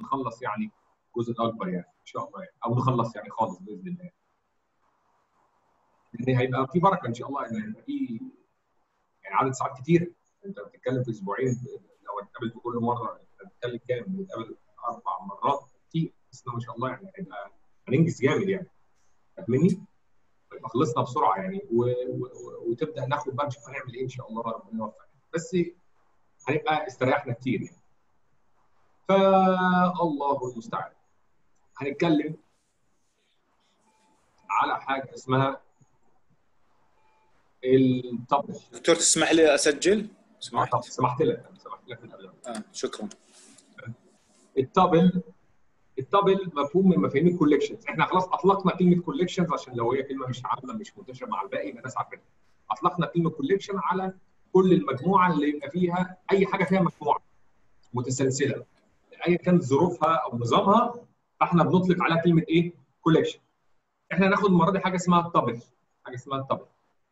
نخلص يعني الجزء الاكبر يعني ان شاء الله يعني او نخلص يعني خالص باذن الله لان هيبقى في بركه ان شاء الله ان هيبقى في يعني عدد ساعات كتيره انت بتتكلم في اسبوعين لو هنتقابل في كل مره انت بتتكلم كام؟ بنتقابل اربع مرات كتير بس ما شاء الله يعني هيبقى هننجز جامد يعني فاهمني؟ يبقى خلصنا بسرعه يعني و... و... وتبدا ناخد بقى نشوف هنعمل ايه ان شاء الله ربنا يوفقنا بس هنبقى استريحنا كتير يعني فالله المستعان هنتكلم على حاجه اسمها الطبل دكتور تسمح لي اسجل؟ سمحت سمحت لك سمحت لك من قبل آه شكرا الطبل الطبل مفهوم من مفاهيم الكوليكشنز احنا خلاص اطلقنا كلمه كوليكشنز عشان لو هي كلمه مش عامه مش منتشره مع الباقي يبقى الناس عارفينها اطلقنا كلمه كوليكشن على كل المجموعه اللي يبقى فيها اي حاجه فيها مجموعه متسلسله ايا كانت ظروفها او نظامها فاحنا بنطلق عليها كلمه ايه؟ كوليكشن احنا هناخد المره دي حاجه اسمها الطبل حاجه اسمها الطبل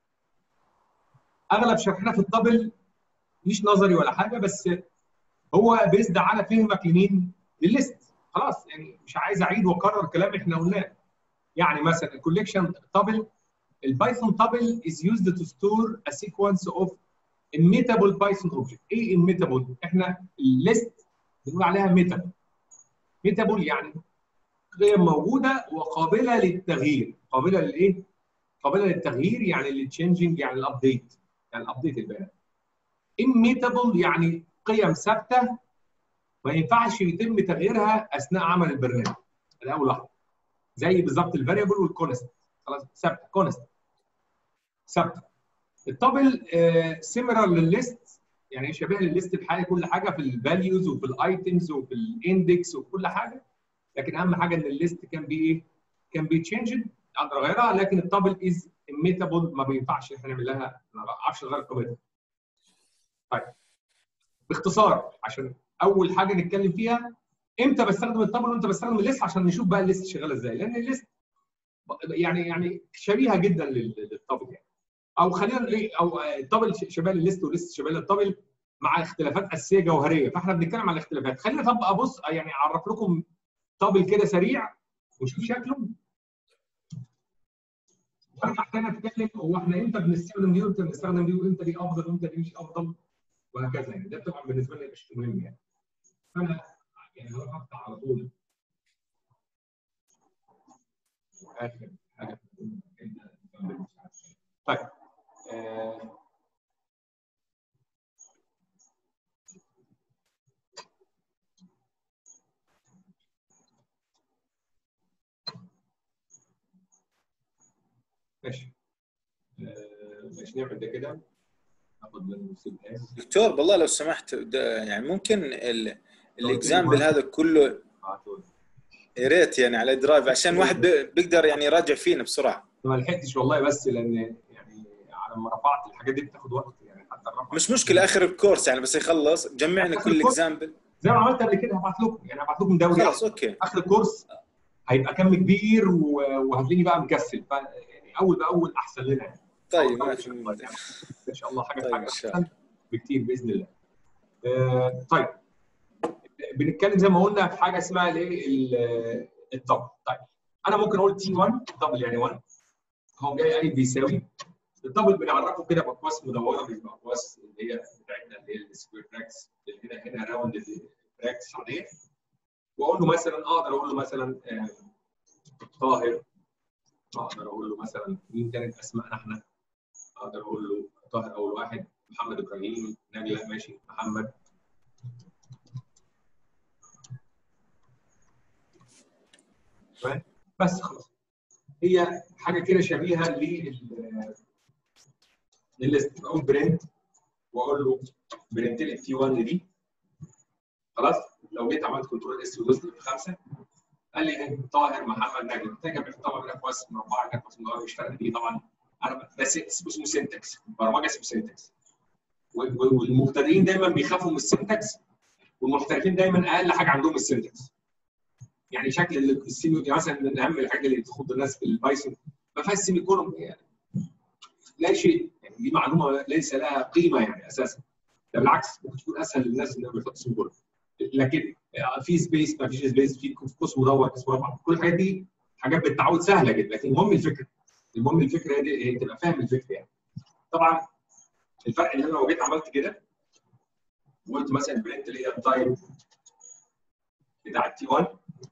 اغلب شرحنا في الطبل مش نظري ولا حاجه بس هو بيزد على فهمك لمين؟ للليست خلاص يعني مش عايز اعيد واكرر كلام احنا قلناه يعني مثلا الكوليكشن تابل البايثون تابل is used to store a sequence of immutable Python object ايه immutable احنا الليست بنقول عليها mutable mutable يعني قيم موجوده وقابله للتغيير قابله للايه قابله للتغيير يعني للتشينجينج يعني الابديت يعني الابديت البيانات immutable يعني قيم ثابته ما ينفعش يتم تغييرها اثناء عمل البرنامج ده اول واحده زي بالظبط الفاريبل والكونست خلاص ثابته كونست ثابته التابل سيميلر للليست يعني شبيه للليست في حاجه كل حاجه في الفاليوز وفي الايتمز وفي الاندكس وفي كل حاجه لكن اهم حاجه ان الليست كان بي ايه؟ كان بي تشينج اقدر اغيرها لكن التابل از اميتابل ما بينفعش احنا نعمل لها ما اعرفش اغير قيمتها. طيب باختصار عشان اول حاجه نتكلم فيها امتى بستخدم التابل وامتى بستخدم الليست عشان نشوف بقى الليست شغاله ازاي لان الليست يعني يعني شبيهه جدا للتابل يعني او خلينا ايه او التابل شبه للليست والليست شبه للتابل مع اختلافات اساسيه جوهريه فاحنا بنتكلم عن الاختلافات خلينا طب ابص يعني اعرف لكم تابل كده سريع ونشوف شكله وارجع تاني اتكلم هو احنا امتى بنستخدم دي وامتى بنستخدم دي وامتى دي افضل وامتى دي مش افضل وهكذا يعني ده طبعا بالنسبه لي مش مهم يعني فانا يعني هروح افتح على طول اخر حاجه طيب آه. ماشي آه، ماشي نعمل ده كده ناخد منه سيب اس دكتور بالله لو سمحت ده يعني ممكن ال- الاكزامبل هذا كله يا ريت يعني على درايف عشان واحد بي- بيقدر يعني يراجع فينا بسرعه ما لحقتش والله بس لان يعني على ما رفعت الحاجات دي بتاخد وقت يعني حتى الرفع مش مشكله اخر الكورس يعني بس يخلص جمعنا آخر كل الكورس؟ اكزامبل زي ما عملت قبل كده هبعت لكم يعني هبعت لكم دوري خلاص اوكي اخر الكورس هيبقى كم كبير و- وهتلاقيني بقى مكسل ف يعني اول باول احسن لنا يعني طيب أول ما بأول في إن شاء الله. يعني ان شاء الله حاجه طيب، حاجه إن شاء احسن بكتير باذن الله. آه، طيب بنتكلم زي ما قلنا في حاجه اسمها الايه ال- الدبل طيب انا ممكن اقول تي 1 دبل يعني 1 هو جاي قايل بيساوي الدبل بنعرفه كده باقواس مدوره مش باقواس اللي هي بتاعتنا اللي هي السكوير براكس اللي هنا هنا راوند براكس عاديه واقول له مثلا اقدر اقول له مثلا آه، طاهر اقدر اقول له مثلا مين كانت اسمائنا احنا اقدر اقول له طاهر اول واحد محمد ابراهيم نجله ماشي محمد تمام؟ بس خلاص هي حاجه كده شبيهه لل للست اقول برنت واقول له برنت لي تي 1 دي خلاص لو جيت عملت كنترول اس ودوست في خمسه قال لي إيه؟ طاهر محمد نجم تجمع طبعا من اقواس مربعه كانت مربعه مش فارقه دي طبعا انا بس اسمه سنتكس برمجه اسمه سنتكس والمبتدئين دايما بيخافوا من السنتكس والمحترفين دايما اقل حاجه عندهم السنتكس يعني شكل السيمي يعني مثلا من اهم الحاجات اللي تخض الناس في البايثون ما فيهاش سيمي كولوم يعني لا شيء يعني دي معلومه ليس لها قيمه يعني اساسا ده بالعكس ممكن تكون اسهل للناس انهم يحطوا سيمي كولوم لكن في سبيس ما فيش سبيس في قوس مدور قوس مربع كل الحاجات دي حاجات بالتعود سهله جدا لكن المهم الفكره المهم الفكره دي هي تبقى فاهم الفكره يعني طبعا الفرق ان انا لو جيت عملت كده وقلت مثلا برنت اللي هي التايب بتاع التي 1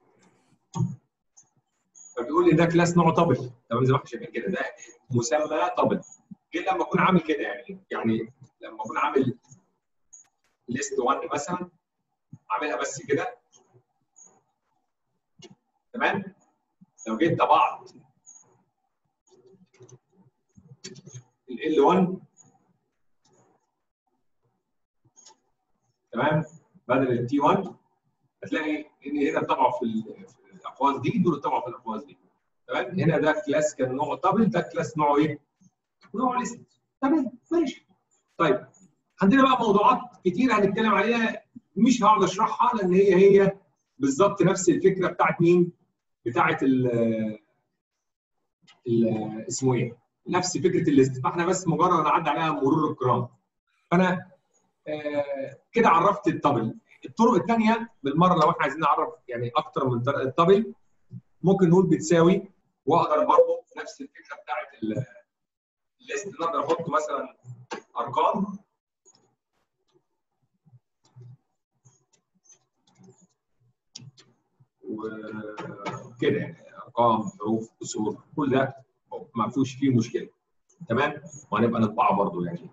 فبيقول لي ده كلاس نوعه طبل تمام زي ما احنا شايفين كده ده مسمى طبل غير لما اكون عامل كده يعني يعني لما اكون عامل ليست 1 مثلا عاملها بس كده تمام لو جيت طبعت ال L1 تمام بدل ال T1 هتلاقي ان هنا طبعا في الاقواس دي دول طبعا في الاقواس دي تمام هنا ده كلاس كان نوعه دبل ده كلاس نوعه ايه؟ نوعه ليست تمام ماشي طيب عندنا بقى موضوعات كتير هنتكلم عليها مش هقعد اشرحها لان هي هي بالظبط نفس الفكره بتاعت مين؟ بتاعت ال ال اسمه ايه؟ نفس فكره الليست فاحنا بس مجرد نعدي عليها مرور الكرام فانا آه كده عرفت الطبل الطرق الثانيه بالمره لو احنا عايزين نعرف يعني اكتر من طريقه الطبل ممكن نقول بتساوي واقدر برضه نفس الفكره بتاعت الليست نقدر احط مثلا ارقام وكده يعني ارقام حروف كسور كل ده ما فيهوش فيه مشكله تمام وهنبقى نطبعه برضه يعني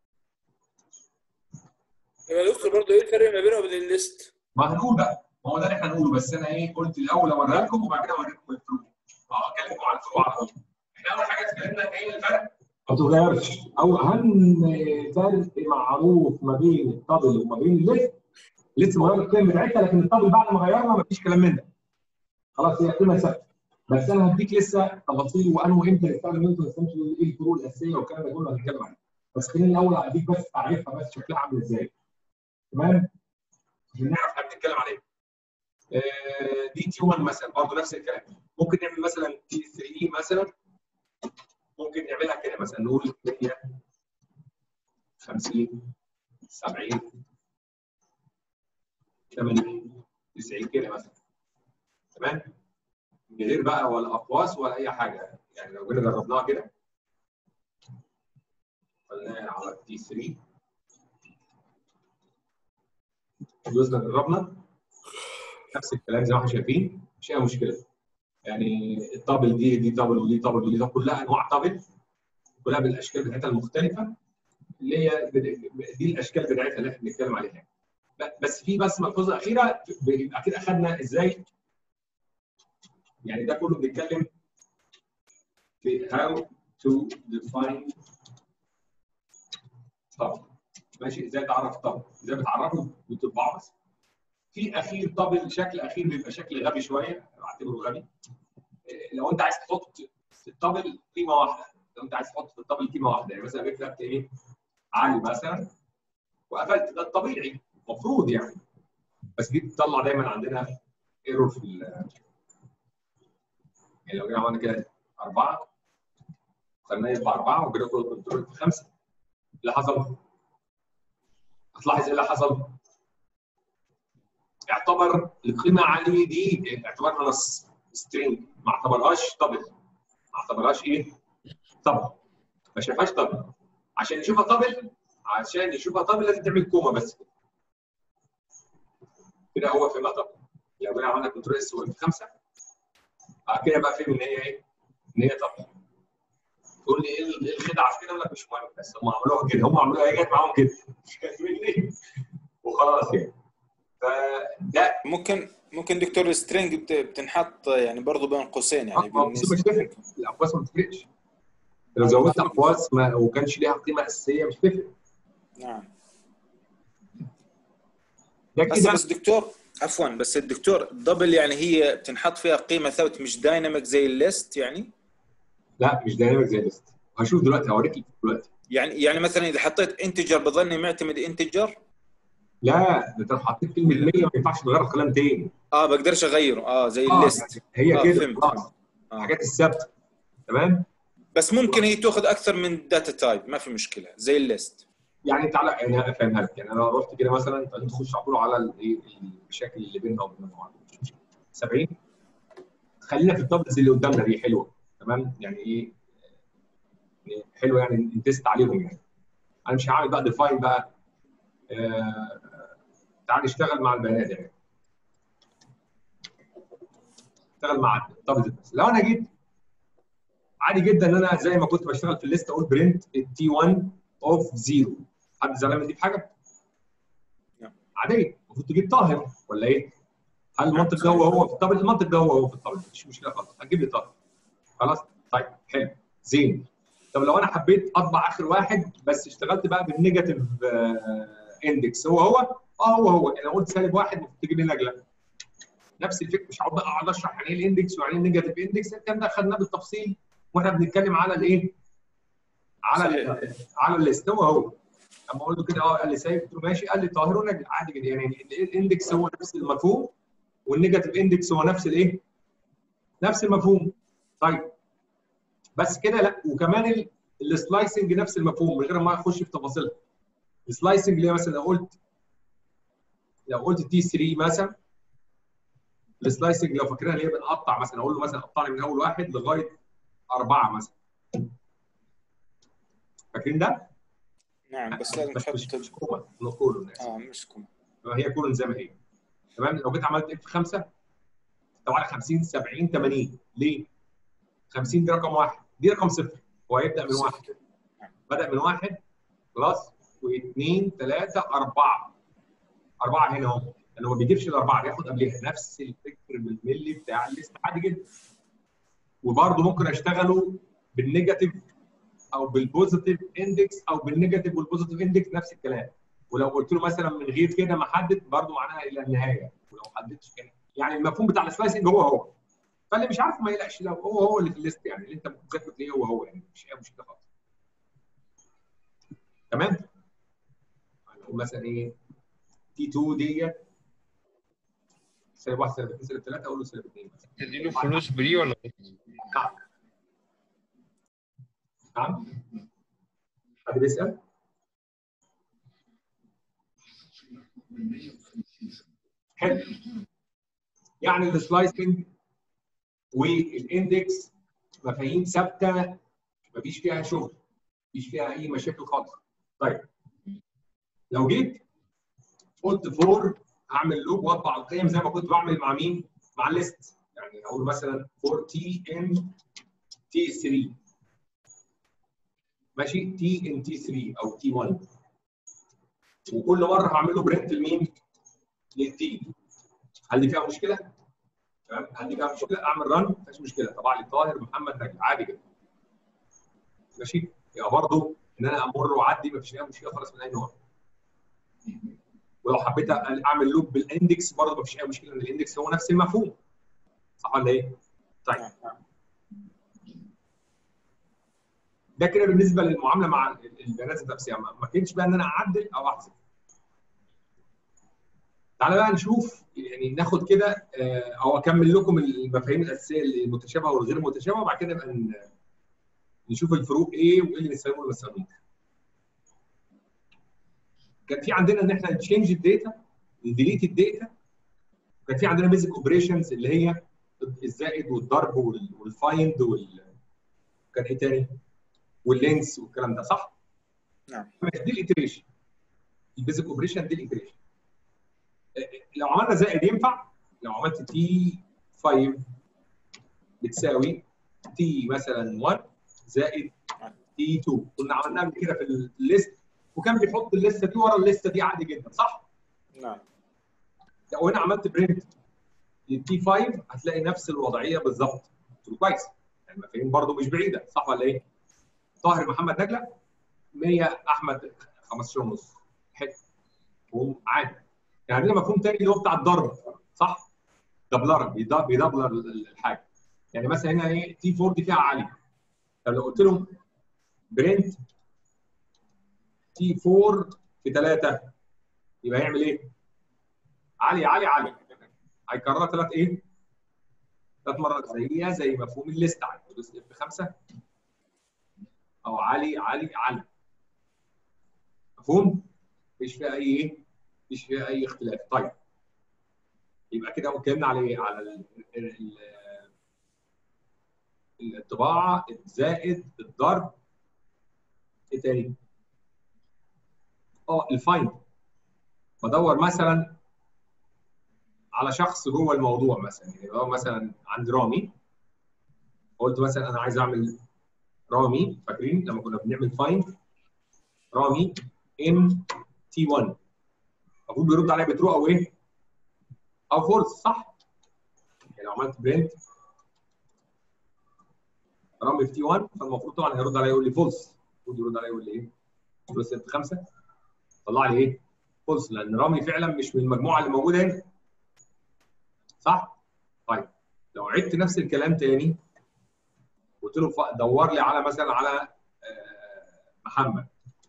يا دكتور برضه ايه الفرق ما بينه وبين الليست؟ ما هنقول بقى ما هو ده اللي احنا هنقوله بس انا ايه قلت الاول اوريها لكم وبعد كده اوريكم الفروق اه اكلمكم عن الفروق على طول احنا اول حاجه اتكلمنا ايه الفرق ما تتغيرش او اهم فرق معروف ما بين الطبل وما بين الليست لسه مغير القيم بتاعتها لكن الطبل بعد ما غيرنا مفيش كلام من ده خلاص هي قيمه ثابته بس انا هديك لسه تفاصيل وانه امتى نستخدم امتى ما نستخدمش ايه الفروق الاساسيه والكلام ده كله هنتكلم عليه بس خليني الاول اديك بس تعريفها بس شكلها عامل ازاي تمام عشان نعرف احنا بنتكلم على ايه آه دي تي 1 مثلا برضه نفس الكلام ممكن نعمل مثلا تي 3 مثلا ممكن نعملها كده مثلا نقول 100 50 70 80 90 كده مثلا تمام من غير بقى ولا اقواس ولا اي حاجه يعني لو جينا جربناها كده خلينا على تي 3 دوسنا جربنا نفس الكلام زي ما احنا شايفين مش اي مشكله يعني الطابل دي دي طابل ودي طابل ودي طابل كلها انواع طابل كلها بالاشكال بتاعتها المختلفه اللي هي دي الاشكال بتاعتها اللي احنا بنتكلم عليها بس في بس ملحوظه اخيره يبقى كده اخذنا ازاي يعني ده كله بنتكلم في how to define طبل ماشي ازاي تعرف طبل ازاي بتعرفه وتطبعه بس في اخير طبل شكل اخير بيبقى شكل غبي شويه بعتبره غبي لو انت عايز تحط في الطبل قيمه واحده لو انت عايز تحط في الطبل قيمه واحده يعني مثلا كتبت ايه علي مثلا وقفلت ده الطبيعي المفروض يعني بس دي بتطلع دايما عندنا ايرور في يعني لو جينا عملنا كده اربعه خلينا يبقى اربعه وكده كله كنترول في خمسه اللي حصل؟ هتلاحظ ايه اللي حصل؟ اعتبر القيمه علي دي اعتبرها نص سترينج ما اعتبرهاش طبل ما اعتبرهاش ايه؟ طبل ما شافهاش طبل عشان يشوفها طبل عشان يشوفها طبل لازم تعمل كوما بس كده هو فهمها طبل لو جينا عملنا كنترول اس في خمسه بعد كده بقى فهم ان هي ايه؟ ان هي طبل تقول لي ايه الخدعه في كده؟ اقول لك مش مهم بس هم عملوها كده هم عملوها هي جت معاهم كده وخلاص يعني فده ممكن ممكن دكتور سترينج بتنحط يعني برضه بين قوسين يعني بس مش تفرق الاقواس ما بتفرقش لو زودت اقواس ما وكانش ليها قيمه اساسيه مش تفرق نعم ده بس كده بس دكتور عفوا بس الدكتور دبل يعني هي بتنحط فيها قيمه ثابته مش دايناميك زي الليست يعني لا مش دايناميك زي الليست هشوف دلوقتي هوريك دلوقتي يعني يعني مثلا اذا حطيت انتجر بظني معتمد انتجر لا ده انت لو حطيت كلمه 100 ما ينفعش تغير كلام تاني اه بقدرش اغيره اه زي آه، الليست هي آه، كده فهمت. خلاص آه. الحاجات الثابته تمام بس ممكن هي تاخذ اكثر من داتا تايب ما في مشكله زي الليست يعني تعالى يعني افهمها لك يعني انا لو رحت كده مثلا انت تخش على طول على الايه المشاكل اللي بيننا وبين بعض 70 خلينا في التابلتس اللي قدامنا دي حلوه تمام يعني ايه يعني حلوه يعني نتست عليهم يعني انا مش هعمل بقى ديفاين بقى آه تعال نشتغل مع البيانات يعني اشتغل مع التابلت بس لو انا جيت عادي جدا ان انا زي ما كنت بشتغل في الليست اقول برنت تي 1 اوف 0 حد زعلان من دي في حاجه؟ نعم. عاديه المفروض تجيب طاهر ولا ايه؟ هل المنطق ده هو هو في الطابل المنطق ده هو هو في الطابل مفيش مشكله خالص هتجيب لي طاهر خلاص طيب حلو زين طب لو انا حبيت اطبع اخر واحد بس اشتغلت بقى بالنيجاتيف اندكس هو هو اه هو هو انا قلت سالب واحد المفروض تجيب لي نجله نفس الفكره مش هقعد بقى اقعد اشرح يعني ايه الاندكس ويعني ايه النيجاتيف اندكس الكلام ده خدناه بالتفصيل واحنا بنتكلم على الايه؟ على ال على الليست هو هو اما اقول له كده اه قال لي سايب قلت له ماشي قال لي طاهر ونجل عادي جدا يعني الاندكس هو نفس المفهوم والنيجاتيف اندكس هو نفس الايه؟ نفس المفهوم طيب بس كده لا وكمان السلايسنج نفس المفهوم من غير ما اخش في تفاصيلها السلايسنج اللي هي مثلا لو قلت لو قلت تي 3 مثلا السلايسنج لو فاكرينها اللي هي بنقطع مثلا اقول له مثلا قطع لي من اول واحد لغايه اربعه مثلا فاكرين ده؟ نعم بس لازم بس مش تحط مش كوما نو كولون اه مش كوم هي كولون زي ما هي تمام لو جيت عملت اف 5 طبعا 50 70 80 ليه؟ 50 دي رقم واحد دي رقم صفر هو هيبدا من واحد بدا من واحد خلاص واثنين ثلاثه اربعه اربعه هنا اهو لانه ما بيجيبش الاربعه بياخد قبلها نفس الفكر بالملي بتاع الليست عادي جدا وبرضه ممكن اشتغله بالنيجاتيف او بالبوزيتيف اندكس او بالنيجاتيف والبوزيتيف اندكس نفس الكلام ولو قلت له مثلا من غير كده ما حدد برضه معناها الى النهايه ولو حددتش كده يعني المفهوم بتاع السلايسنج هو هو فاللي مش عارف ما يقلقش لو هو هو اللي في الليست يعني اللي انت ممكن تذاكره تلاقيه هو هو يعني مش اي مشكله خالص تمام نقول مثلا ايه تي 2 ديت سالب 1 سالب 2 سالب 3 اقول له سالب 2 مثلا تديله فلوس بري ولا إيه؟ نعم نعم حد بيسأل؟ حلو يعني السلايسنج والاندكس مفاهيم ثابته مفيش فيها شغل مفيش فيها اي مشاكل خالص طيب لو جيت قلت فور هعمل لوب واطبع القيم زي ما كنت بعمل مع مين؟ مع الليست يعني اقول مثلا فور تي ان تي 3 ماشي تي ان تي 3 او تي 1 وكل مره هعمل له برنت لمين؟ للتي هل دي فيها مشكله؟ تمام هل دي فيها مشكله؟ اعمل رن مفيش مشكله طبعا لي طاهر محمد نجم عادي جدا ماشي يبقى برضه ان انا امر واعدي مفيش اي مشكله خالص من اي نوع ولو حبيت اعمل لوب بالاندكس برضه مفيش اي مشكله ان الاندكس هو نفس المفهوم صح ولا ايه؟ طيب ده كده بالنسبه للمعامله مع البيانات النفسيه ما ما كانش بقى ان انا اعدل او احذف تعالى بقى نشوف يعني ناخد كده آه، او اكمل لكم المفاهيم الاساسيه المتشابهه والغير متشابهه وبعد كده نبقى ن- نشوف الفروق ايه وايه اللي نستخدمه واللي ما نستخدموش. كان في عندنا ان احنا نتشينج الداتا نديليت الداتا وكان في عندنا بيزك اوبريشنز اللي هي الزائد والضرب وال- والفايند وال كان ايه تاني؟ واللينس والكلام ده صح؟ نعم. ماشي دي الاتريشن البيزك اوبريشن دي الاتريشن لو عملنا زائد ينفع لو عملت تي 5 بتساوي تي مثلا 1 زائد تي 2 كنا عملناها قبل كده في الليست وكان بيحط الليسته دي ورا الليسته دي عادي جدا صح؟ نعم لو هنا عملت برنت للتي 5 هتلاقي نفس الوضعيه بالظبط قلت له كويس يعني المفاهيم برضه مش بعيده صح ولا ايه؟ طاهر محمد نجله 100 احمد 15 ونص حلو مفهوم عادي يعني عندنا مفهوم تاني اللي هو بتاع الضرب صح؟ دبلره بيدب- بيدبلر ال- الحاجه يعني مثلا هنا ايه تي 4 دي فيها علي طب لو قلت لهم برنت تي 4 في 3 يبقى هيعمل ايه؟ علي علي علي هيكررها ثلاث ايه؟ ثلاث مرات زيها زي مفهوم الليست عادي دوس اف 5 او علي علي علي مفهوم؟ مفيش فيها اي ايه؟ مفيش فيها اي اختلاف طيب يبقى كده اتكلمنا على ايه؟ على ال ال ال الطباعه الزائد الضرب ايه تاني؟ اه الفايند بدور مثلا على شخص جوه الموضوع مثلا يعني هو مثلا عند رامي قلت مثلا انا عايز اعمل رامي فاكرين لما كنا بنعمل فايند رامي ان تي 1 المفروض بيرد عليا بترو او ايه؟ او فولس صح؟ يعني لو عملت برنت رامي في تي 1 فالمفروض طبعا هيرد عليا يقول لي فولس المفروض يرد عليا يقول لي ايه؟ فولس انت خمسه طلع لي ايه؟ فولس لان رامي فعلا مش من المجموعه اللي موجوده هنا صح؟ طيب لو عدت نفس الكلام تاني قلت له دور لي على مثلا على محمد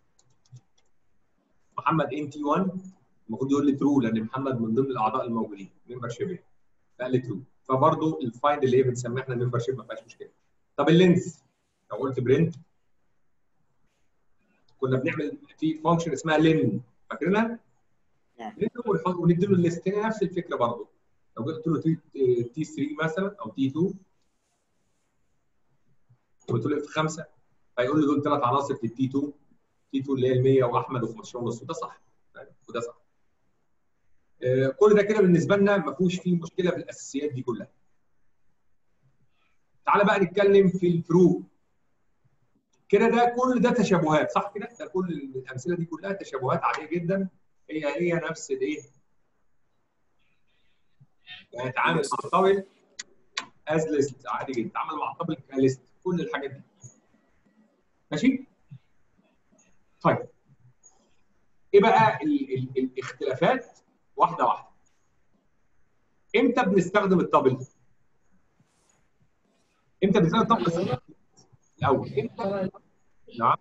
محمد ان تي 1 المفروض يقول لي ترو لان محمد من ضمن الاعضاء الموجودين ممبر شيب فقال لي ترو فبرضه الفايند اللي هي بنسميها احنا ممبر شيب ما فيهاش مشكله طب اللينس لو قلت برنت كنا بنعمل في فانكشن اسمها لين فاكرينها؟ نعم. ونديله الليست هنا نفس الفكره برضه لو قلت له تي 3 مثلا او تي 2 قلت له اف 5 هيقول لي دول ثلاث عناصر في التي 2 تي 2 اللي هي ال 100 واحمد و15 ونص وده صح وده صح آه كل ده كده بالنسبه لنا ما فيهوش فيه مشكله في الاساسيات دي كلها تعالى بقى نتكلم في الفروق كده ده كل ده تشابهات صح كده ده كل الامثله دي كلها تشابهات عاديه جدا هي هي نفس الايه يعني تعامل مع الطابل از ليست عادي جدا تعامل مع الطابل كليست كل الحاجات دي ماشي طيب ايه بقى ال ال الاختلافات واحده واحده امتى بنستخدم الطابل امتى بنستخدم الطابل الاول امتى نعم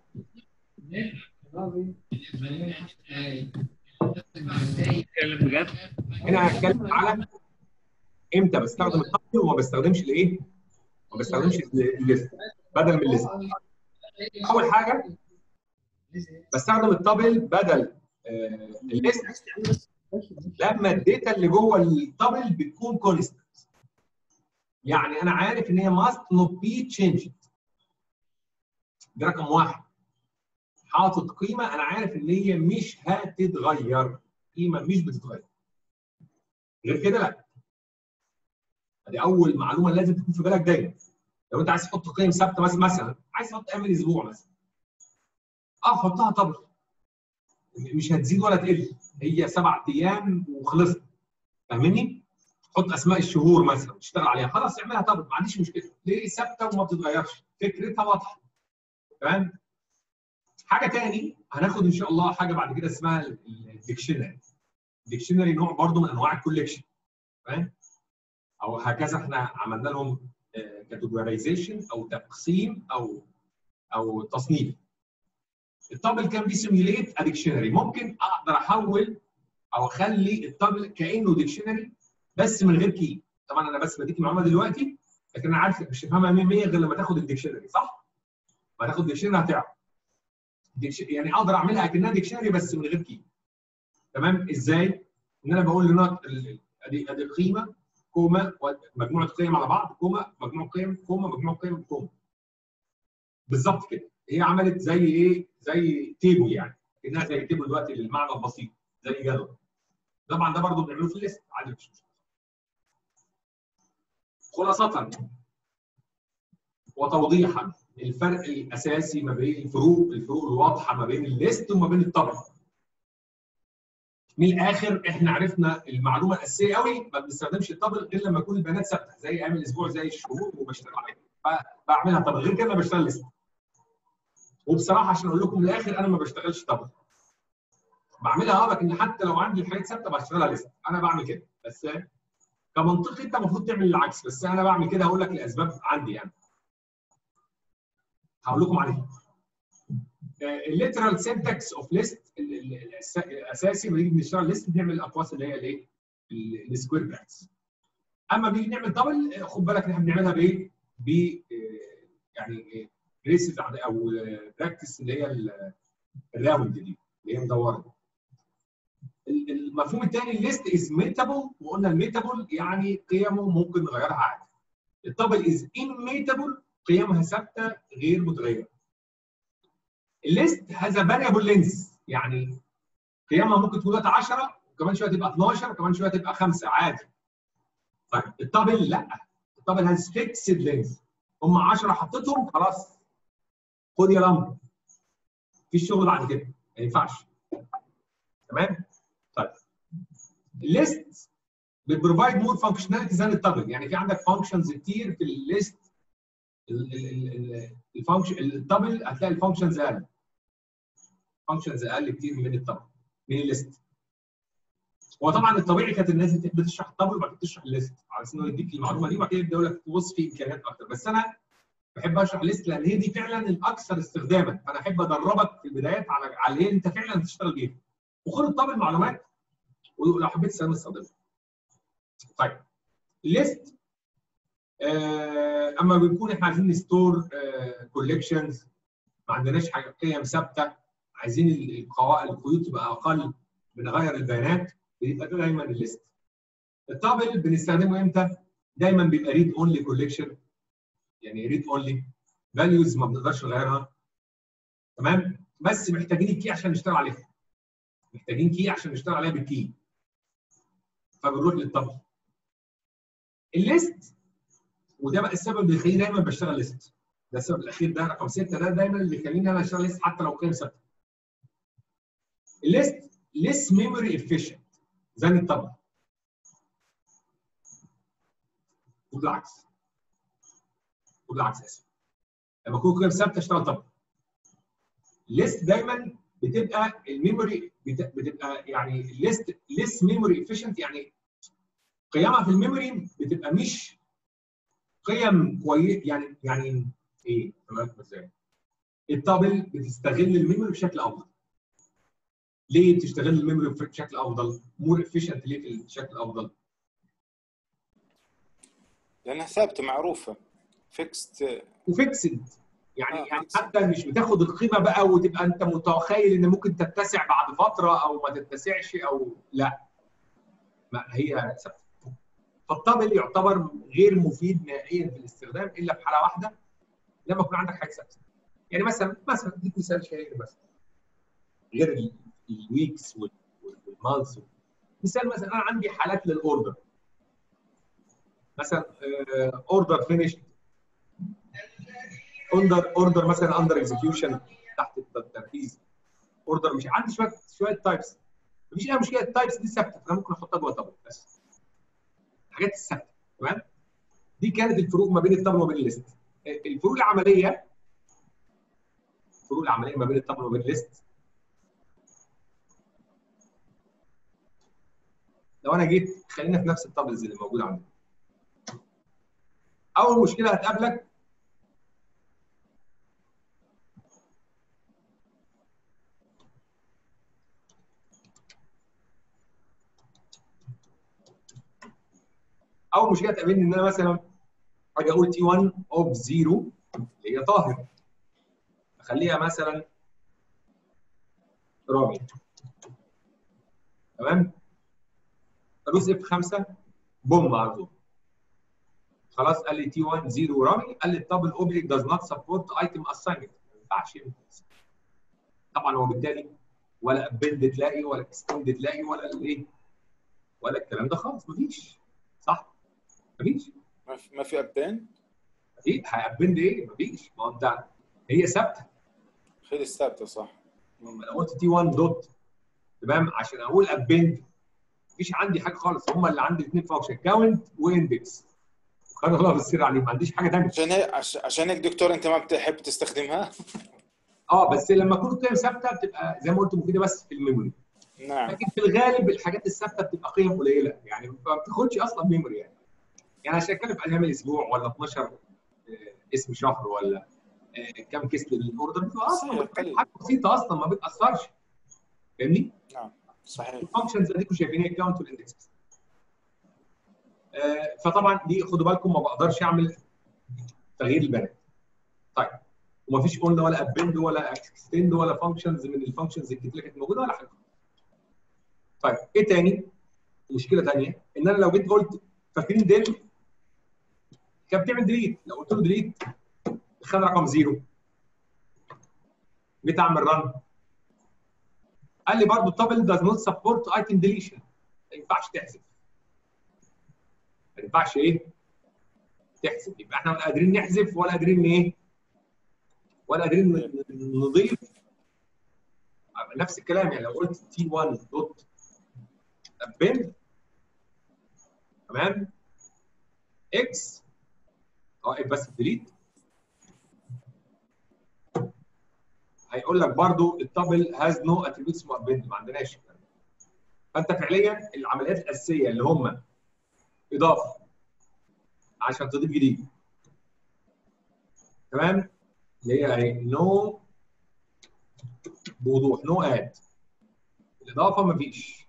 اتكلم بجد هنا هتكلم على امتى بستخدم الطابل وما بستخدمش الايه؟ ما بستخدمش الليست بدل من الليست اول حاجه بستخدم الطابل بدل آه الليست لما الداتا اللي جوه الطابل بتكون كونستنت يعني انا عارف ان هي must not be changed ده رقم واحد حاطط قيمه انا عارف ان هي مش هتتغير قيمه مش بتتغير غير كده لا دي اول معلومه لازم تكون في بالك دايما لو انت عايز تحط قيم ثابته مثلا مثلا عايز تحط اعمل اسبوع مثلا اه حطها طبل مش هتزيد ولا تقل هي سبع ايام وخلصت فاهمني؟ حط اسماء الشهور مثلا تشتغل عليها خلاص اعملها طبل ما عنديش مشكله ليه ثابته وما بتتغيرش فكرتها واضحه تمام؟ حاجه تاني هناخد ان شاء الله حاجه بعد كده اسمها الديكشنري الديكشنري نوع برضو من انواع الكوليكشن فاهم؟ او هكذا احنا عملنا لهم كاتيجورايزيشن او تقسيم او او تصنيف الطابل كان بيسيميوليت اديكشنري ممكن اقدر احول او اخلي الطابل كانه ديكشنري بس من غير كي طبعا انا بس بديك المعلومه دلوقتي لكن انا عارف مش هتفهمها 100% غير لما تاخد الديكشنري صح؟ لما تاخد الديكشنري هتعرف يعني اقدر اعملها اكنها ديكشنري بس من غير كي تمام ازاي؟ ان انا بقول لنوت ادي ادي قيمه كوما مجموعه قيم على بعض كوما مجموعه قيم كوما مجموعه قيم كوما بالظبط كده هي عملت زي ايه زي تيبل يعني كانها زي تيبل دلوقتي للمعنى البسيط زي جدول طبعا ده برضه بنعمله في الليست عادي مش مشكله خلاصه وتوضيحا الفرق الاساسي ما بين الفروق الفروق الواضحه ما بين الليست وما بين الطبق من الاخر احنا عرفنا المعلومه الاساسيه قوي ما بنستخدمش الطبل غير لما يكون البيانات ثابته زي ايام الاسبوع زي الشهور وبشتغل عليها بعملها طبل غير كده ما بشتغل لسه وبصراحه عشان اقول لكم من الاخر انا ما بشتغلش طبل بعملها اه لكن حتى لو عندي الحاجات ثابته بشتغلها لسه انا بعمل كده بس كمنطق انت المفروض تعمل العكس بس انا بعمل كده هقول لك لاسباب عندي يعني هقول لكم عليها الليترال سنتكس اوف ليست الاساسي لما نيجي بنشتغل ليست بنعمل الاقواس اللي هي الايه؟ السكوير براكتس اما بنيجي نعمل دبل خد بالك ان احنا بنعملها بايه؟ ب يعني بريسز او براكتس اللي هي الراوند دي اللي هي مدوره ال- المفهوم الثاني الليست از ميتابل وقلنا الميتابل يعني قيمه ممكن نغيرها عادي التابل از اميتابل قيمها ثابته غير متغيره الليست هذا فاريبل لينس يعني قيمها ممكن تكون دلوقتي 10 وكمان شويه تبقى 12 وكمان شويه تبقى 5 عادي طيب التابل لا التابل هاز فيكسد لينس هم 10 حطيتهم خلاص خد يا لمبه مفيش شغل بعد كده ما ينفعش تمام طيب الليست بتبروفايد مور فانكشناليتي ذان التابل يعني في عندك فانكشنز كتير في الليست الفانكشن التابل هتلاقي الفانكشنز اقل فانكشنز اقل كتير من التابل من الليست هو طبعا الطبيعي كانت الناس بتحب تشرح التابل وبعد كده تشرح الليست على اساس انه يديك المعلومه دي وبعد كده يبدا يقول لك تبص في امكانيات اكتر بس انا بحب اشرح ليست لان هي دي فعلا الاكثر استخداما فانا احب ادربك في البدايات على على اللي انت فعلا تشتغل بيها وخد الطابل معلومات ولو حبيت تستخدم استخدمها طيب الليست آه اما بنكون احنا عايزين نستور كولكشنز ما عندناش حاجه قيم ثابته عايزين القواعد القيود تبقى اقل بنغير البيانات بيبقى ده دايما الليست التابل بنستخدمه امتى؟ دايما بيبقى ريد اونلي كولكشن يعني ريد اونلي فاليوز ما بنقدرش نغيرها تمام بس محتاجين الكي عشان نشتغل عليها محتاجين كي عشان نشتغل عليها بالكي فبنروح للتابل الليست وده بقى السبب اللي يخليني دايما بشتغل ليست ده السبب الاخير ده رقم سته ده دايما اللي يخليني انا اشتغل ليست حتى لو قيم ثابته الليست less memory efficient than التابل وبالعكس وبالعكس اسف لما يكون قيم ثابته اشتغل تابل ليست دايما بتبقى الميموري بتبقى يعني ليست ليس ميموري افيشنت يعني قيمها في الميموري بتبقى مش قيم كويس يعني يعني ايه تمام ازاي التابل بتستغل الميموري بشكل افضل ليه بتستغل الميموري بشكل افضل مور افيشنت ليه بشكل افضل لانها ثابته معروفه فيكست وفيكسد يعني آه، يعني fixed. حتى مش بتاخد القيمه بقى وتبقى انت متخيل ان ممكن تتسع بعد فتره او ما تتسعش او لا ما هي ثابته فالطابل يعتبر غير مفيد نهائيا في الاستخدام الا في حاله واحده لما يكون عندك حاجه ثابته يعني مثلا مثلا اديك مثال شهير مثلا غير ال- الويكس وال- وال- والمانث مثال مثلا انا عندي حالات للاوردر مثلا اوردر فينيشد اوردر اوردر مثلا اندر اكزكيوشن تحت التنفيذ اوردر مش عندي شويه شويه تايبس مفيش اي مشكله التايبس دي ثابته فانا ممكن احطها جوه طبق بس الحاجات الثابته تمام دي كانت الفروق ما بين الطبل وما بين الليست الفروق العمليه الفروق العمليه ما بين الطبل وما بين الليست لو انا جيت خلينا في نفس التابلز اللي موجوده عندنا اول مشكله هتقابلك اول مشكله تقابلني ان انا مثلا اجي اقول تي 1 اوف 0 اللي هي طاهر اخليها مثلا رامي تمام ادوس اف 5 بوم على طول خلاص قال لي تي 1 0 رامي قال لي الدبل اوبجكت داز نوت سبورت ايتم اساينمنت ما ينفعش طبعا هو بالتالي ولا ابند تلاقي ولا اكستند تلاقي ولا الايه ولا الكلام ده خالص مفيش صح مفيش ما في- ما في ابين ايه هيابند ايه مفيش ما هو انت هي ثابته خلص ثابته صح لما لو قلت تي 1 دوت تمام عشان اقول ابند مفيش عندي حاجه خالص هم اللي عندي الاثنين فانكشن كاونت واندكس سبحان الله بالسر عليه ما عنديش حاجه ثانيه عشان هيك عش- عشان هيك دكتور انت ما بتحب تستخدمها اه بس لما تكون قيم ثابته بتبقى زي ما قلت مفيده بس في الميموري نعم لكن في الغالب الحاجات الثابته بتبقى قيم قليله يعني ما بتاخدش اصلا ميموري يعني يعني عشان اتكلم في ايام الاسبوع ولا 12 آه، اسم شهر ولا آه، كام كيس للاوردر بتبقى اصلا صحيح، بتبقى قليل. حاجه بسيطه اصلا ما بتاثرش فاهمني؟ نعم صحيح الفانكشنز اديكم شايفين الكاونت والاندكس فطبعا دي خدوا بالكم ما بقدرش اعمل تغيير البيانات طيب ومفيش قلنا ولا ابند ولا اكستند ولا فانكشنز من الفانكشنز الكتير اللي كانت موجوده ولا حاجه. طيب ايه تاني؟ مشكله تانيه ان انا لو جيت قلت فاكرين ديل كانت بتعمل ديليت لو قلت له ديليت خد رقم زيرو جيت اعمل رن قال لي برضه تابل does not support item deletion ما ينفعش تحذف ما ينفعش ايه؟ تحذف يبقى احنا ولا قادرين نحذف ولا قادرين ايه؟ ولا قادرين ن- نضيف نفس الكلام يعني لو قلت تي 1 دوت append تمام اكس اوقف بس الديليت هيقول لك برضو التابل هاز نو اتريبيوت اسمه ابند ما عندناش الكلام ده. فانت فعليا العمليات الاساسيه اللي هم اضافه عشان تضيف جديد تمام اللي هي ايه نو بوضوح نو اد الاضافه مفيش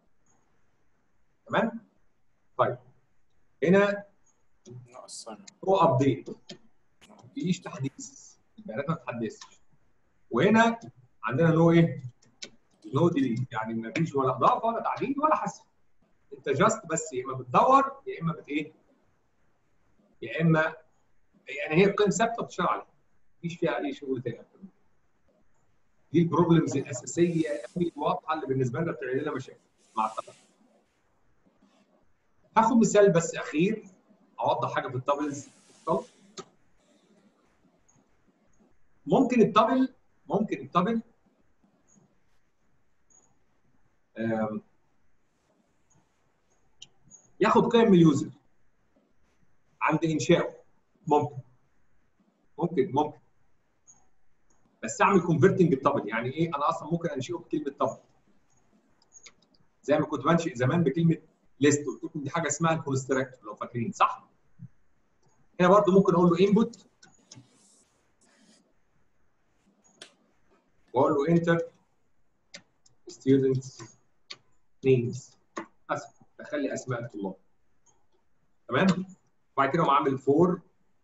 تمام طيب هنا ناقص نو ابديت مفيش تحديث البيانات ما بتتحدثش وهنا عندنا نو ايه؟ نو ديليت يعني ما فيش ولا اضافه ولا تعديل ولا حذف انت جاست بس يا اما بتدور يا اما بت ايه؟ يا اما يعني هي القيم ثابته بتشتغل عليها مفيش فيها اي شغل تاني أكتر من كده. دي البروبلمز الاساسيه قوي الواضحه اللي بالنسبه لنا بتعمل لنا مشاكل مع التطبيق هاخد مثال بس اخير اوضح حاجه في التابلز ممكن التابل ممكن التابل آم، ياخد قيم من اليوزر عند انشائه ممكن ممكن ممكن بس اعمل كونفرتنج التابل يعني ايه انا اصلا ممكن انشئه بكلمه تابل زي ما كنت بنشئ زمان بكلمه ليست قلت لكم دي حاجه اسمها الكونستراكتور لو فاكرين صح؟ هنا برضو ممكن اقول له انبوت واقول له انتر students names اسف دخل لي اسماء الطلاب تمام وبعد كده اقوم عامل فور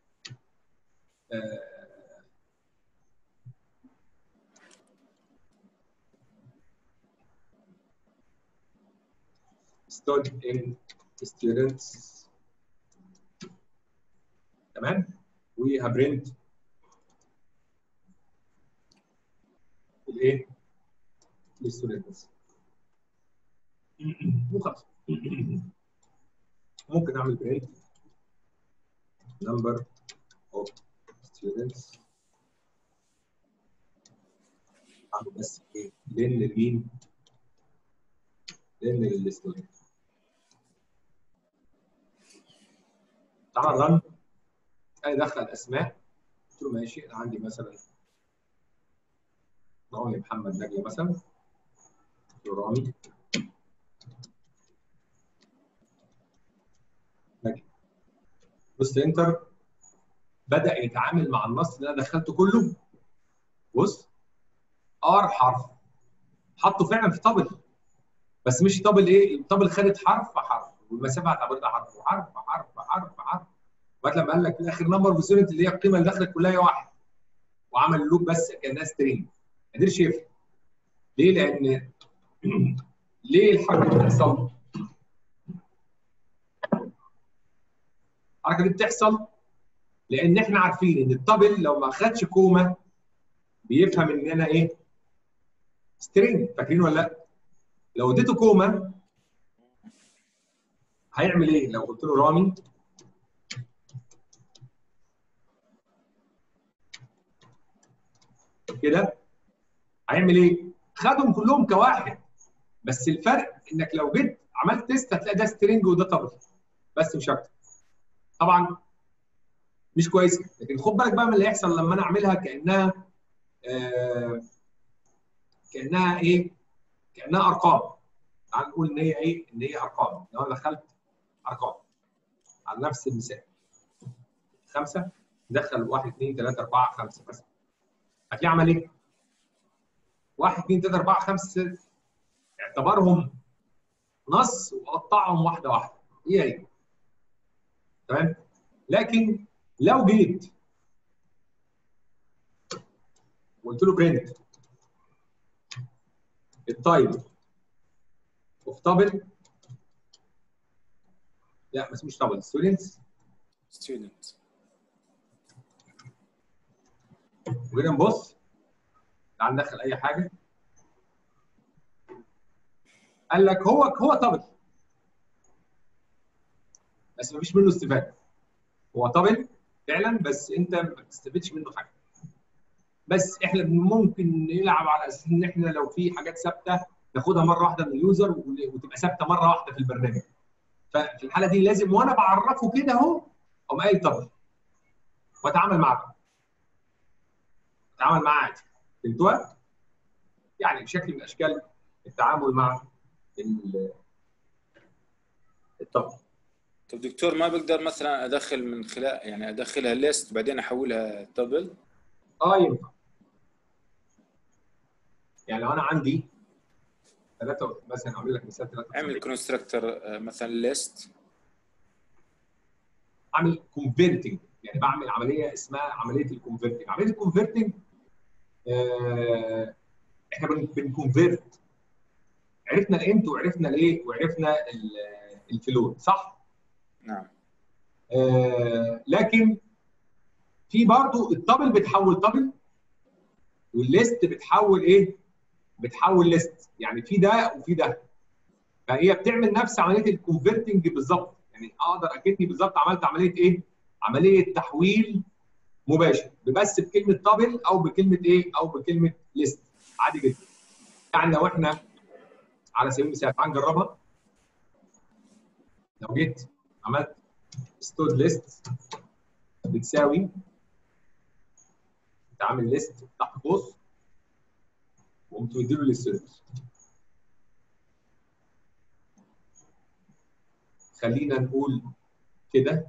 stood in students تمام وهبرنت الايه؟ الستودنتس وخلاص ممكن اعمل برنت number of students اعمل بس ايه؟ لين لمين؟ لين للستودنت تعال رن انا دخل اسماء قلت له ماشي انا عندي مثلا رامي محمد نجله مثلا قلت له رامي نجله بص انتر بدا يتعامل مع النص اللي انا دخلته كله بص ار حرف حطه فعلا في طابل بس مش طابل ايه الطابل خدت حرف حرف والمسافه اعتبرتها حرف وحرف حرف حرف حرف لغايه لما قال لك في الاخر نمبر وسيرت اللي هي القيمه اللي دخلت كلها هي واحد وعمل لوب بس كانها سترينج ما قدرش يفهم ليه؟ لان ليه الحركه دي بتحصل؟ الحركه دي بتحصل لان احنا عارفين ان الطابل لو ما خدش كومه بيفهم ان انا ايه؟ سترينج فاكرين ولا لا؟ لو اديته كومه هيعمل ايه؟ لو قلت له رامي كده هيعمل ايه؟ خدهم كلهم كواحد بس الفرق انك لو جيت عملت تيست هتلاقي ده سترينج وده طبل بس مش اكتر طبعا مش كويسه لكن خد بالك بقى من اللي هيحصل لما انا اعملها كانها آه كانها ايه؟ كانها ارقام تعال نقول ان هي ايه؟ ان هي ارقام لو انا دخلت ارقام على نفس المثال خمسه دخل 1 2 3 4 5 مثلا هتلاقيه عمل ايه؟ 1 2 3 4 5 اعتبرهم نص وقطعهم واحده واحده هي هي تمام؟ لكن لو جيت وقلت له برنت التايب اوف تابل لا ما اسموش تابل ستودنتس ستودنت وهنا نبص تعال ندخل اي حاجه قال لك هو هو تابل بس مفيش منه استفاده هو تابل فعلا بس انت ما بتستفدش منه حاجه بس احنا ممكن نلعب على اساس ان احنا لو في حاجات ثابته ناخدها مره واحده من اليوزر وتبقى ثابته مره واحده في البرنامج ففي الحاله دي لازم وانا بعرفه كده اهو اقوم قايل تابل واتعامل معاه اتعامل معاه عادي فهمتوها؟ يعني شكل من اشكال التعامل مع ال- التابل طب دكتور ما بقدر مثلا ادخل من خلال يعني ادخلها ليست بعدين احولها دبل اه ينفع يعني لو انا عندي ثلاثة مثلا اعمل لك مثال ثلاثة اعمل كونستراكتور مثلا ليست اعمل كونفرتنج يعني بعمل عمليه اسمها عمليه الكونفرتنج عمليه الكونفرتنج آه احنا بنكونفرت عرفنا الانت وعرفنا الايه وعرفنا الفلوت صح؟ نعم آه لكن في برضو التابل بتحول تابل والليست بتحول ايه؟ بتحول ليست يعني في ده وفي ده فهي بتعمل نفس عمليه الكونفرتنج بالظبط يعني اقدر اكني بالظبط عملت عمليه ايه؟ عمليه تحويل مباشر بس بكلمه تابل او بكلمه ايه؟ او بكلمه ليست عادي جدا يعني لو احنا على سبيل المثال تعال نجربها لو جيت عملت ستود ليست بتساوي انت عامل ليست تحت قوس وقمت مديله للسيرفيس خلينا نقول كده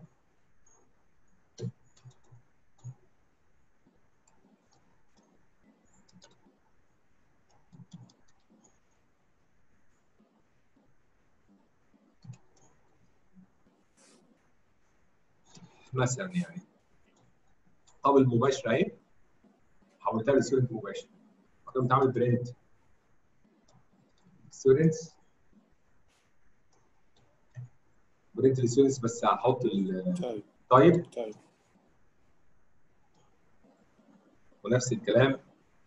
مثلا يعني قبل مباشره اهي حولتها لستودنت مباشر كنت عامل برنت ستودنتس برنت للستودنتس بس هحط طيب التايب طيب ونفس الكلام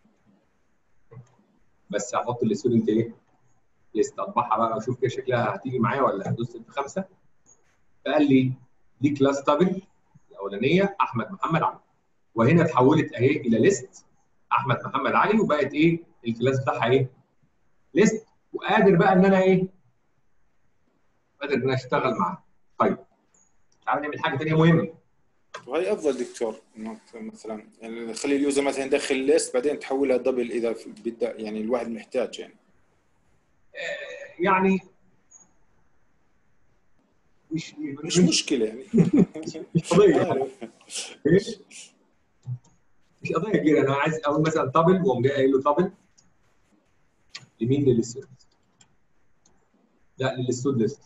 بس هحط الستودنت ايه ليست اطبعها بقى اشوف كده شكلها هتيجي معايا ولا هدوس في خمسه فقال لي دي كلاس تابل الاولانيه احمد محمد علي وهنا اتحولت اهي الى ليست احمد محمد علي وبقت ايه الكلاس بتاعها ايه ليست وقادر بقى ان انا ايه قادر ان انا اشتغل معاه طيب تعالى نعمل حاجه ثانيه مهمه وهي افضل دكتور انك مثلا يعني خلي اليوزر مثلا يدخل ليست بعدين تحولها دبل اذا في- بدا يعني الواحد محتاج يعني آه، يعني مش مش مشكله يعني مش قضيه ايش مش قضيه كبيره انا عايز اقول مثلا تابل واقوم جاي قايل له تابل لمين للستود لا للستود ليست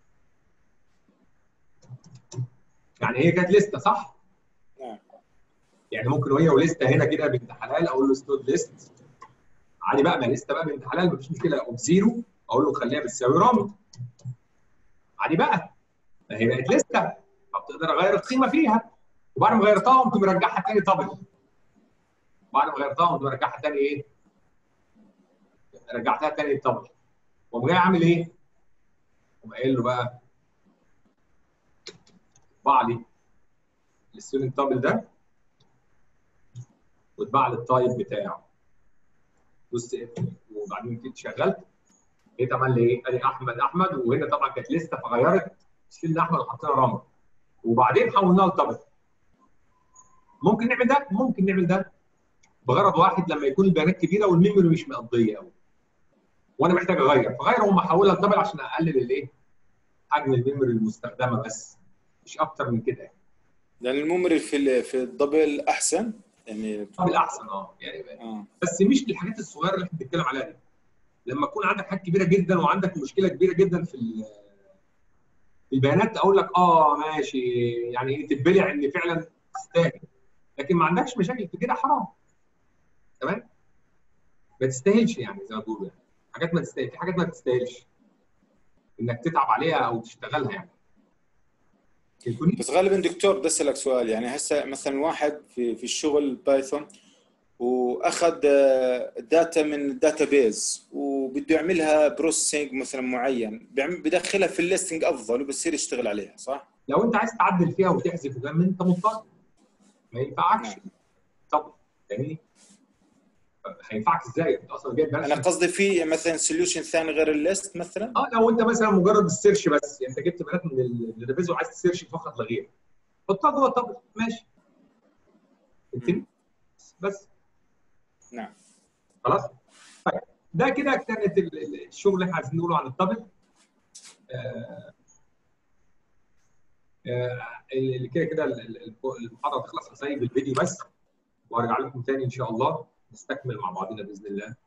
يعني هي كانت لسته صح؟ نعم يعني ممكن وهي ولسته هنا كده بنت حلال اقول له ستود ليست عادي بقى ما لسته بقى بنت حلال مفيش مشكله اقوم زيرو اقول له خليها بتساوي رامي عادي بقى ما هي بقت لسته فبتقدر اغير القيمه فيها وبعد ما غيرتها قمت مرجعها تاني طبل بعد ما غيرتها قمت مرجعها تاني ايه؟ رجعتها تاني طبل وقوم جاي عامل ايه؟ قوم قايل له بقى طبع لي الستودنت تابل ده واتباع لي التايب بتاعه دوست اف وبعدين جيت شغلت لقيت عمل لي ايه؟ قال لي احمد احمد وهنا طبعا كانت لسته فغيرت شلنا احمد وحطينا رامي وبعدين حولناها لتابل ممكن نعمل ده؟ ممكن نعمل ده بغرض واحد لما يكون البيانات كبيره والميموري مش مقضيه قوي وانا محتاج اغير فغير هم احولها لتابل عشان اقلل الايه؟ حجم الميموري المستخدمه بس مش اكتر من كده يعني لان الميموري في ال- في الدبل احسن يعني طب الاحسن اه يعني اه بس مش للحاجات الصغيره اللي احنا بنتكلم عليها دي لما تكون عندك حاجات كبيره جدا وعندك مشكله كبيره جدا في ال- في البيانات اقول لك اه ماشي يعني ايه تتبلع ان فعلا تستاهل لكن ما عندكش مشاكل في كده حرام تمام ما تستاهلش يعني زي ما بيقولوا يعني حاجات ما تستاهل في حاجات ما تستاهلش انك تتعب عليها او تشتغلها يعني الكونكت بس غالبا دكتور بدي اسالك سؤال يعني هسه مثلا واحد في في الشغل بايثون واخذ داتا من الداتا بيز وبده يعملها بروسيسنج مثلا معين بيعمل بدخلها في الليستنج افضل وبصير يشتغل عليها صح؟ لو انت عايز تعدل فيها وتحذف وكلام انت مضطر ما ينفعكش نعم. طب فاهمني هينفعك ازاي انت اصلا جايب انا قصدي في مثلا سوليوشن ثاني غير الليست مثلا اه لو انت مثلا مجرد السيرش بس يعني انت جبت بيانات من الداتابيز وعايز تسيرش فقط لا غير حطها جوه الطبق ماشي فهمتني؟ بس نعم خلاص طيب ده كده كانت ال- ال- الشغل اللي احنا عايزين نقوله عن الطبق آه، آه، اللي كده كده ال- ال- المحاضره تخلص هسيب الفيديو بس وارجع لكم تاني ان شاء الله نستكمل مع بعضنا باذن الله